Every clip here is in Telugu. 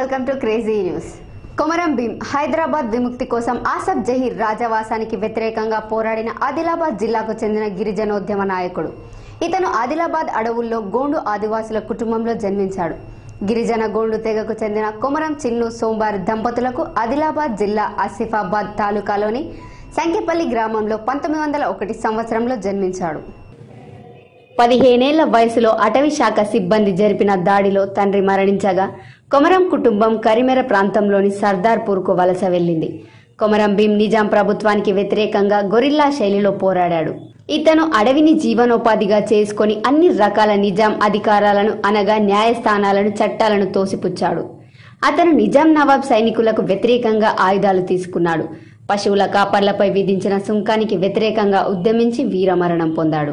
welcome to crazy news Komaram Bheem Hyderabad విముక్తి కోసం ఆసఫ్ జహీర్ రాజవాసానికి వ్యతిరేకంగా పోరాడిన ఆదిలాబాద్ జిల్లాకు చెందిన గిరిజనోద్యమ నాయకుడు ఇతను ఆదిలాబాద్ అడవుల్లో గోండు ఆదివాసుల కుటుంబంలో జన్మించాడు గిరిజన గోండు తెగకు చెందిన కొమరం చిన్ను సోంబార్ దంపతులకు ఆదిలాబాద్ జిల్లా ఆసిఫాబాద్ తాలూకాలోని సంఖ్యపల్లి గ్రామంలో పంతొమ్మిది వందల ఒకటి సంవత్సరంలో జన్మించాడు పదిహేనేళ్ల వయసులో అటవీ శాఖ సిబ్బంది జరిపిన దాడిలో తండ్రి మరణించగా కొమరం కుటుంబం కరిమెర ప్రాంతంలోని సర్దార్పూర్కు వలస వెళ్ళింది కొమరం భీం నిజాం ప్రభుత్వానికి వ్యతిరేకంగా గొరిల్లా శైలిలో పోరాడాడు ఇతను అడవిని జీవనోపాధిగా చేసుకొని అన్ని రకాల నిజాం అధికారాలను అనగా న్యాయస్థానాలను చట్టాలను తోసిపుచ్చాడు అతను నిజాం నవాబ్ సైనికులకు వ్యతిరేకంగా ఆయుధాలు తీసుకున్నాడు పశువుల కాపర్లపై విధించిన సుంకానికి వ్యతిరేకంగా ఉద్యమించి వీరమరణం పొందాడు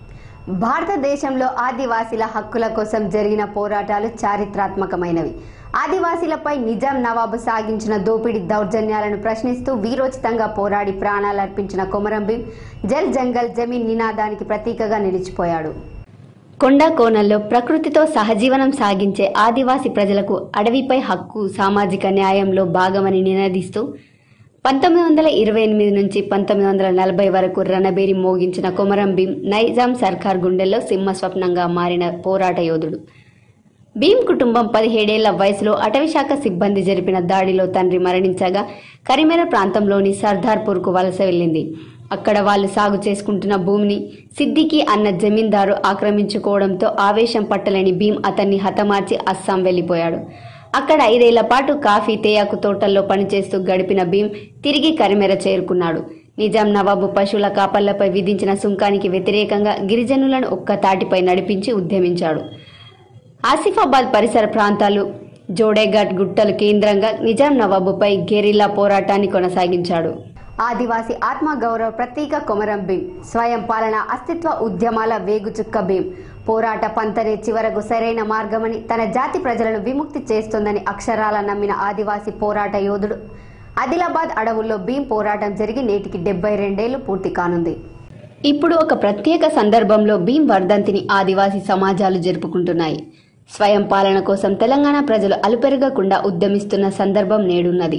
భారతదేశంలో ఆదివాసీల హక్కుల కోసం జరిగిన పోరాటాలు చారిత్రాత్మకమైనవి ఆదివాసీలపై నిజాం నవాబు సాగించిన దోపిడీ దౌర్జన్యాలను ప్రశ్నిస్తూ వీరోచితంగా పోరాడి ప్రాణాలర్పించిన కొమరం భీం జల్ జంగల్ జమీన్ నినాదానికి ప్రతీకగా నిలిచిపోయాడు కొండ కోణంలో ప్రకృతితో సహజీవనం సాగించే ఆదివాసీ ప్రజలకు అడవిపై హక్కు సామాజిక న్యాయంలో భాగమని నినదిస్తూ పంతొమ్మిది వందల ఇరవై ఎనిమిది నుంచి పంతొమ్మిది వందల నలభై వరకు రణబేరి మోగించిన కొమరం భీం నైజాం సర్కార్ గుండెల్లో సింహస్వప్నంగా మారిన పోరాట యోధుడు భీం కుటుంబం పదిహేడేళ్ల వయసులో అటవీశాఖ సిబ్బంది జరిపిన దాడిలో తండ్రి మరణించగా కరిమెర ప్రాంతంలోని సర్దార్పూర్కు వలస వెళ్ళింది అక్కడ వాళ్ళు సాగు చేసుకుంటున్న భూమిని సిద్దికి అన్న జమీందారు ఆక్రమించుకోవడంతో ఆవేశం పట్టలేని భీం అతన్ని హతమార్చి అస్సాం వెళ్లిపోయాడు అక్కడ ఐదేళ్ల పాటు కాఫీ తేయాకు తోటల్లో పనిచేస్తూ గడిపిన భీం తిరిగి కరిమెర చేరుకున్నాడు నిజాం నవాబు పశువుల కాపర్లపై విధించిన సుంకానికి వ్యతిరేకంగా గిరిజనులను ఒక్క తాటిపై నడిపించి ఉద్యమించాడు ఆసిఫాబాద్ పరిసర ప్రాంతాలు జోడేఘాట్ గుట్టలు కేంద్రంగా నిజాం నవాబుపై గెరిల్లా పోరాటాన్ని కొనసాగించాడు ఆదివాసి ఆత్మగౌరవ ప్రతీక కొమరం భీం స్వయం పాలన అస్తిత్వ ఉద్యమాల వేగుచుక్క భీం పోరాట పంతనే చివరకు సరైన మార్గమని తన జాతి ప్రజలను విముక్తి చేస్తుందని అక్షరాల నమ్మిన ఆదివాసి పోరాట యోధుడు ఆదిలాబాద్ అడవుల్లో భీం పోరాటం జరిగి నేటికి డెబ్బై రెండేళ్లు పూర్తి కానుంది ఇప్పుడు ఒక ప్రత్యేక సందర్భంలో భీం వర్ధంతిని ఆదివాసీ సమాజాలు జరుపుకుంటున్నాయి స్వయం పాలన కోసం తెలంగాణ ప్రజలు అలుపెరగకుండా ఉద్యమిస్తున్న సందర్భం నేడున్నది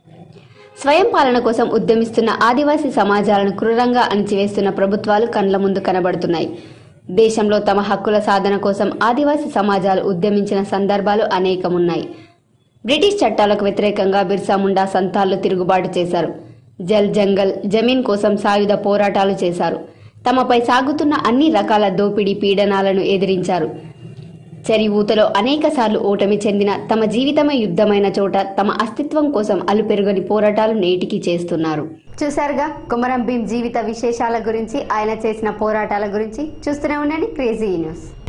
స్వయం పాలన కోసం ఉద్యమిస్తున్న ఆదివాసీ సమాజాలను క్రూరంగా అణిచివేస్తున్న ప్రభుత్వాలు కండ్ల ముందు కనబడుతున్నాయి దేశంలో తమ హక్కుల సాధన కోసం ఆదివాసీ సమాజాలు ఉద్యమించిన సందర్భాలు అనేకమున్నాయి బ్రిటిష్ చట్టాలకు వ్యతిరేకంగా బిర్సా ముండా సంతాల్లో తిరుగుబాటు చేశారు జల్ జంగల్ జమీన్ కోసం సాయుధ పోరాటాలు చేశారు తమపై సాగుతున్న అన్ని రకాల దోపిడీ పీడనాలను ఎదిరించారు చరివూతలో అనేకసార్లు ఓటమి చెందిన తమ జీవితమే యుద్ధమైన చోట తమ అస్తిత్వం కోసం అలుపెరుగని పోరాటాలు నేటికి చేస్తున్నారు చూసారుగా కొమరం భీం జీవిత విశేషాల గురించి ఆయన చేసిన పోరాటాల గురించి చూస్తూనే ఉండండి క్రేజీ న్యూస్